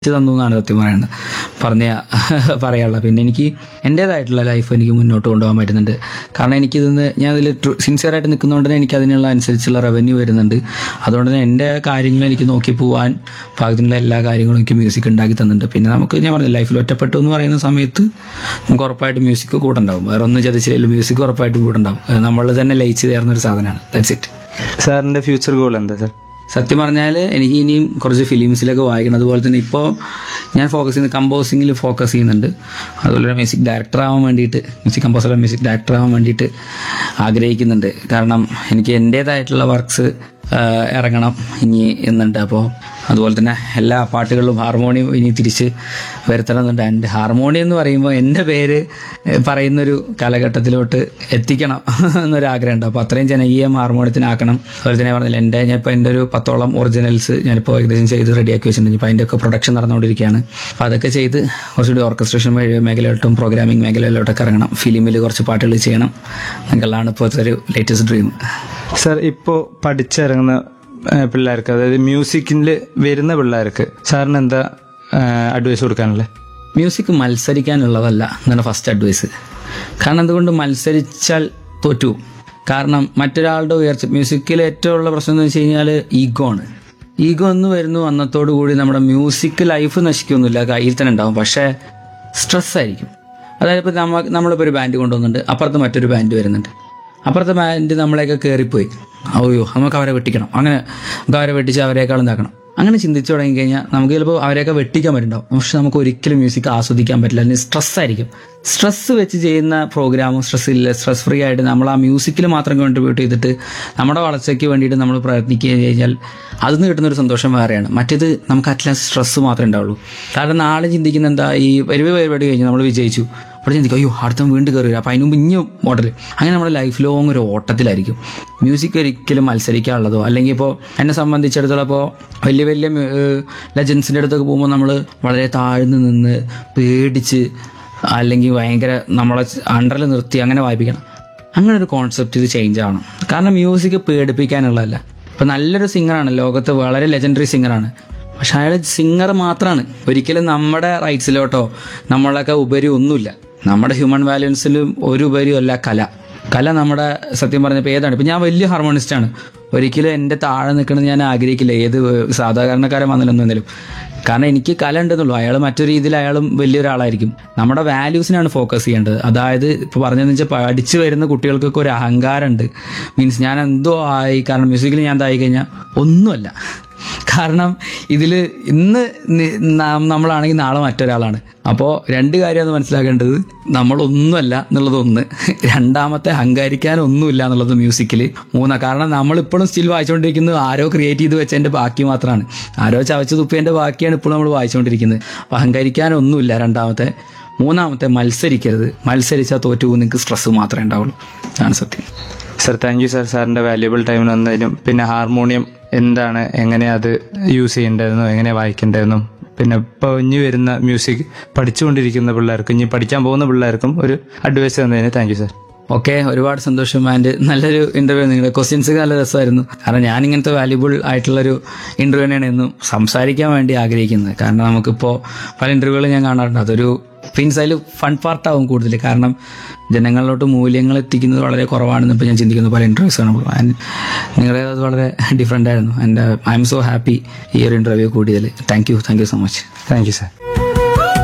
ഇത് തന്നു എന്നാണ് സത്യം പറയുന്നത് പറഞ്ഞ പറയാനുള്ളത് പിന്നെ എനിക്ക് എൻ്റേതായിട്ടുള്ള ലൈഫ് എനിക്ക് മുന്നോട്ട് കൊണ്ടുപോകാൻ പറ്റുന്നുണ്ട് കാരണം എനിക്കിതിന്ന് ഞാൻ അതിൽ സിൻസിയറായിട്ട് നിൽക്കുന്നതുകൊണ്ട് തന്നെ എനിക്ക് അതിനുള്ള അനുസരിച്ചുള്ള റവന്യൂ വരുന്നുണ്ട് അതുകൊണ്ട് തന്നെ എൻ്റെ കാര്യങ്ങൾ എനിക്ക് നോക്കി പോകാൻ പാകത്തിനുള്ള എല്ലാ കാര്യങ്ങളും എനിക്ക് മ്യൂസിക് ഉണ്ടാക്കി തന്നിട്ടുണ്ട് പിന്നെ നമുക്ക് ഞാൻ പറഞ്ഞു ലൈഫിൽ ഒറ്റപ്പെട്ടു എന്ന് പറയുന്ന സമയത്ത് നമുക്ക് ഉറപ്പായിട്ട് മ്യൂസിക് കൂടെ ഉണ്ടാവും വേറെ ഒന്നും ചതിച്ചില്ലെങ്കിൽ മ്യൂസിക് ഉറപ്പായിട്ടും കൂടെ ഉണ്ടാവും നമ്മൾ തന്നെ ലയിച്ച് ചേർന്ന ഒരു സാധനമാണ് ദാറ്റ്സ് ഇറ്റ് സാറിന്റെ ഫ്യൂച്ചർ ഗോൾ എന്താ സാർ സത്യം പറഞ്ഞാൽ എനിക്ക് ഇനിയും കുറച്ച് ഫിലിംസിലൊക്കെ വായിക്കണം അതുപോലെ തന്നെ ഇപ്പോൾ ഞാൻ ഫോക്കസ് ചെയ്യുന്നത് കമ്പോസിങ്ങിൽ ഫോക്കസ് ചെയ്യുന്നുണ്ട് അതുപോലെ തന്നെ മ്യൂസിക് ഡയറക്ടർ ആവാൻ വേണ്ടിയിട്ട് മ്യൂസിക് കമ്പോസർ മ്യൂസിക് ഡയറക്ടർ ആവാൻ വേണ്ടിയിട്ട് ആഗ്രഹിക്കുന്നുണ്ട് കാരണം എനിക്ക് എൻ്റേതായിട്ടുള്ള വർക്ക്സ് ഇറങ്ങണം ഇനി എന്നുണ്ട് അപ്പോൾ അതുപോലെ തന്നെ എല്ലാ പാട്ടുകളിലും ഹാർമോണിയം ഇനി തിരിച്ച് വരുത്തണം എന്നുണ്ട് ആൻഡ് ഹാർമോണിയം എന്ന് പറയുമ്പോൾ എൻ്റെ പേര് ഏഹ്, പറയുന്നൊരു കാലഘട്ടത്തിലോട്ട് എത്തിക്കണം എന്നൊരു ആഗ്രഹമുണ്ട് അപ്പോൾ അത്രയും ജനകീയം ഹാർമോണിയത്തിനാക്കണം അതുപോലെ തന്നെ ഞാൻ പറഞ്ഞില്ല എൻ്റെ ഞാൻ ഇപ്പോൾ എൻ്റെ ഒരു പത്തോളം ഒറിജിനൽസ് ഞാനിപ്പോൾ ഏകദേശം ചെയ്ത് റെഡിയാക്കി വെച്ചിട്ടുണ്ട് ഇപ്പോൾ അതിൻ്റെ ഒക്കെ പ്രൊഡക്ഷൻ നടന്നുകൊണ്ടിരിക്കുകയാണ് അപ്പോൾ അതൊക്കെ ചെയ്ത് കുറച്ചുകൂടി ഓർക്കസ്ട്രേഷൻ മേഖലയിലോട്ടും പ്രോഗ്രാമിംഗ് മേഖലയിലോട്ടൊക്കെ ഇറങ്ങണം ഫിലിമിൽ കുറച്ച് പാട്ടുകൾ ചെയ്യണം എന്നുള്ളതാണ് ഇപ്പോഴത്തെ ഒരു ലേറ്റസ്റ്റ് ഡ്രീം സാർ ഇപ്പോൾ പഠിച്ചിറങ്ങുന്ന ആ, പിള്ളേർക്ക് അതായത് മ്യൂസിക്കിൽ വരുന്ന പിള്ളേർക്ക് സാറിന് എന്താ അഡ്വൈസ് കൊടുക്കാനുള്ളത് മ്യൂസിക് മത്സരിക്കാനുള്ളതല്ല എന്നാണ് ഫസ്റ്റ് അഡ്വൈസ് കാരണം എന്തുകൊണ്ട് മത്സരിച്ചാൽ തോറ്റു പോകും. കാരണം മറ്റൊരാളുടെ ഉയർച്ച മ്യൂസിക്കിൽ ഏറ്റവും ഉള്ള പ്രശ്നം എന്ന് വെച്ച് കഴിഞ്ഞാൽ ഈഗോ ആണ് ഈഗോ എന്ന് വരുന്നു അന്നത്തോടു കൂടി നമ്മുടെ മ്യൂസിക് ലൈഫ് നശിക്കൊന്നുമില്ല കയ്യിൽ തന്നെ ഉണ്ടാവും പക്ഷേ സ്ട്രെസ് ആയിരിക്കും അതായത് ഇപ്പോൾ നമ്മ നമ്മളിപ്പോൾ ഒരു ബാൻഡ് കൊണ്ടുവന്നുണ്ട് അപ്പുറത്ത് മറ്റൊരു ബാൻഡ് വരുന്നുണ്ട് അപ്പുറത്തെ ബാൻഡ് നമ്മളെയൊക്കെ കയറിപ്പോയി അയ്യോ നമുക്ക് അവരെ വെട്ടിക്കണം അങ്ങനെ നമുക്ക് അവരെ വെട്ടിച്ച് അവരെക്കാളും ഇതാക്കണം അങ്ങനെ ചിന്തിച്ചു തുടങ്ങി കഴിഞ്ഞാൽ നമുക്ക് ചിലപ്പോൾ അവരെയൊക്കെ വെട്ടിക്കാൻ പറ്റുണ്ടാവും പക്ഷെ നമുക്ക് ഒരിക്കലും മ്യൂസിക് ആസ്വദിക്കാൻ പറ്റില്ല അല്ലെങ്കിൽ സ്ട്രെസ് ആയിരിക്കും സ്ട്രെസ് വെച്ച് ചെയ്യുന്ന പ്രോഗ്രാമും സ്ട്രെസ് ഇല്ല സ്ട്രെസ് ഫ്രീ ആയിട്ട് നമ്മൾ ആ മ്യൂസിക്കിൽ മാത്രം കോൺട്രിബ്യൂട്ട് ചെയ്തിട്ട് നമ്മുടെ വളർച്ചയ്ക്ക് വേണ്ടിയിട്ട് നമ്മൾ പ്രയത്നിക്കുക കഴിഞ്ഞാൽ അതിൽ നിന്ന് കിട്ടുന്ന ഒരു സന്തോഷം വേറെയാണ് മറ്റേത് നമുക്ക് അറ്റ്ലാസ്റ്റ് സ്ട്രെസ് മാത്രമേ ഉണ്ടാവുള്ളൂ കാരണം നാളെ ചിന്തിക്കുന്ന എന്താ ഈ പരിപാടി പരിപാടി കഴിഞ്ഞ് നമ്മൾ വിജയിച്ചു അപ്പോൾ ചിന്തിക്കും അയ്യോ അടുത്ത വീണ്ടും കയറി വരും അപ്പോൾ അതിന് മുമ്പ് ഇനിയും മോഡൽ അങ്ങനെ നമ്മുടെ ലൈഫ് ലോങ് ഒരു ഓട്ടത്തിലായിരിക്കും മ്യൂസിക് ഒരിക്കലും മത്സരിക്കാനുള്ളതോ അല്ലെങ്കിൽ ഇപ്പോൾ എന്നെ സംബന്ധിച്ചിടത്തോളം ഇപ്പോൾ വലിയ വലിയ ലെജൻസിൻ്റെ അടുത്തൊക്കെ പോകുമ്പോൾ നമ്മൾ വളരെ താഴ്ന്നു നിന്ന് പേടിച്ച് അല്ലെങ്കിൽ ഭയങ്കര നമ്മളെ അണ്ടറിൽ നിർത്തി അങ്ങനെ വായിപ്പിക്കണം അങ്ങനെ ഒരു കോൺസെപ്റ്റ് ഇത് ചേഞ്ച് ആവണം കാരണം മ്യൂസിക് പേടിപ്പിക്കാനുള്ളതല്ല ഇപ്പം നല്ലൊരു സിംഗറാണ് ലോകത്ത് വളരെ ലെജൻഡറി സിംഗറാണ് പക്ഷെ അയാൾ സിംഗർ മാത്രമാണ് ഒരിക്കലും നമ്മുടെ റൈറ്റ്സിലോട്ടോ നമ്മളൊക്കെ ഉപരി ഒന്നുമില്ല നമ്മുടെ ഹ്യൂമൻ വാല്യൂൻസിലും ഒരു ഉപരിയല്ല കല കല നമ്മുടെ സത്യം പറഞ്ഞപ്പോൾ ഏതാണ് ഇപ്പം ഞാൻ വലിയ ഹാർമോണിസ്റ്റാണ് ഒരിക്കലും എൻ്റെ താഴെ നിൽക്കണമെന്ന് ഞാൻ ആഗ്രഹിക്കില്ല ഏത് സാധാരണക്കാരൻ വന്നില്ലെന്നെങ്കിലും കാരണം എനിക്ക് കല ഉണ്ടെന്നുള്ളൂ അയാൾ മറ്റൊരു രീതിയിൽ അയാളും വലിയൊരാളായിരിക്കും നമ്മുടെ വാല്യൂസിനാണ് ഫോക്കസ് ചെയ്യേണ്ടത് അതായത് ഇപ്പോൾ പറഞ്ഞതെന്ന് വെച്ചാൽ പഠിച്ചു വരുന്ന കുട്ടികൾക്കൊക്കെ ഒരു അഹങ്കാരമുണ്ട് മീൻസ് ഞാൻ എന്തോ ആയി കാരണം മ്യൂസിക്കിൽ ഞാൻ എന്തായി കഴിഞ്ഞാൽ ഒന്നുമല്ല കാരണം ഇതിൽ ഇന്ന് നി- നാം- നമ്മളാണെങ്കിൽ നാളെ മറ്റൊരാളാണ് അപ്പോൾ രണ്ട് കാര്യം അത് മനസ്സിലാക്കേണ്ടത് നമ്മളൊന്നുമല്ല എന്നുള്ളത് ഒന്ന് രണ്ടാമത്തെ അഹങ്കരിക്കാൻ ഒന്നുമില്ല എന്നുള്ളത് മ്യൂസിക്കിൽ മൂന്നാ കാരണം നമ്മളിപ്പോഴും സ്റ്റിൽ വായിച്ചുകൊണ്ടിരിക്കുന്നത് ആരോ ക്രിയേറ്റ് ചെയ്ത് വെച്ചതിൻ്റെ ബാക്കി മാത്രമാണ് ആരോ ചവച്ച് തുപ്പിയതിൻ്റെ ബാക്കിയാണ് ഇപ്പോഴും നമ്മൾ വായിച്ചുകൊണ്ടിരിക്കുന്നത് അപ്പോൾ അഹങ്കരിക്കാനൊന്നുമില്ല രണ്ടാമത്തെ മൂന്നാമത്തെ മത്സരിക്കരുത് മത്സരിച്ചാൽ തോറ്റു പോകും നിങ്ങൾക്ക് സ്ട്രെസ് മാത്രമേ ഉണ്ടാവുള്ളൂ അതാണ് സത്യം സർ താങ്ക് യു സർ സാറിന്റെ വാല്യുബിൾ ടൈം വന്നതിനും പിന്നെ ഹാർമോണിയം എന്താണ് എങ്ങനെ അത് യൂസ് ചെയ്യേണ്ടതെന്നും എങ്ങനെ വായിക്കേണ്ടതെന്നും പിന്നെ ഇപ്പോൾ ഇനി വരുന്ന മ്യൂസിക് പഠിച്ചുകൊണ്ടിരിക്കുന്ന പിള്ളേർക്കും ഇനി പഠിക്കാൻ പോകുന്ന പിള്ളേർക്കും ഒരു അഡ്വൈസ് തന്നതിന് താങ്ക് യു സർ ഓക്കെ ഒരുപാട് സന്തോഷം ആൻഡ് നല്ലൊരു ഇന്റർവ്യൂ നിങ്ങളുടെ ക്വസ്റ്റ്യൻസ് നല്ല രസമായിരുന്നു കാരണം ഞാൻ ഇങ്ങനത്തെ വാല്യുബിൾ ആയിട്ടുള്ളൊരു ഇന്റർവ്യൂ തന്നെയാണ് എന്നും സംസാരിക്കാൻ വേണ്ടി ആഗ്രഹിക്കുന്നത് കാരണം നമുക്കിപ്പോൾ പല ഇന്റർവ്യൂകളും ഞാൻ കാണാറുണ്ട് അതൊരു മീൻസ് അതിൽ ഫൺ പാർട്ടാവും കൂടുതൽ കാരണം ജനങ്ങളിലോട്ട് മൂല്യങ്ങൾ എത്തിക്കുന്നത് വളരെ കുറവാണെന്ന് ഇപ്പോൾ ഞാൻ ചിന്തിക്കുന്നു പല ഇൻ്റർവ്യൂസ് കാണുമ്പോൾ ആൻഡ് നിങ്ങളുടെ അത് വളരെ ഡിഫറെൻ്റ് ആയിരുന്നു and I'm so happy ഈ ഒരു ഇൻ്റർവ്യൂ കൂടിയതിൽ thank you thank you so much thank you sir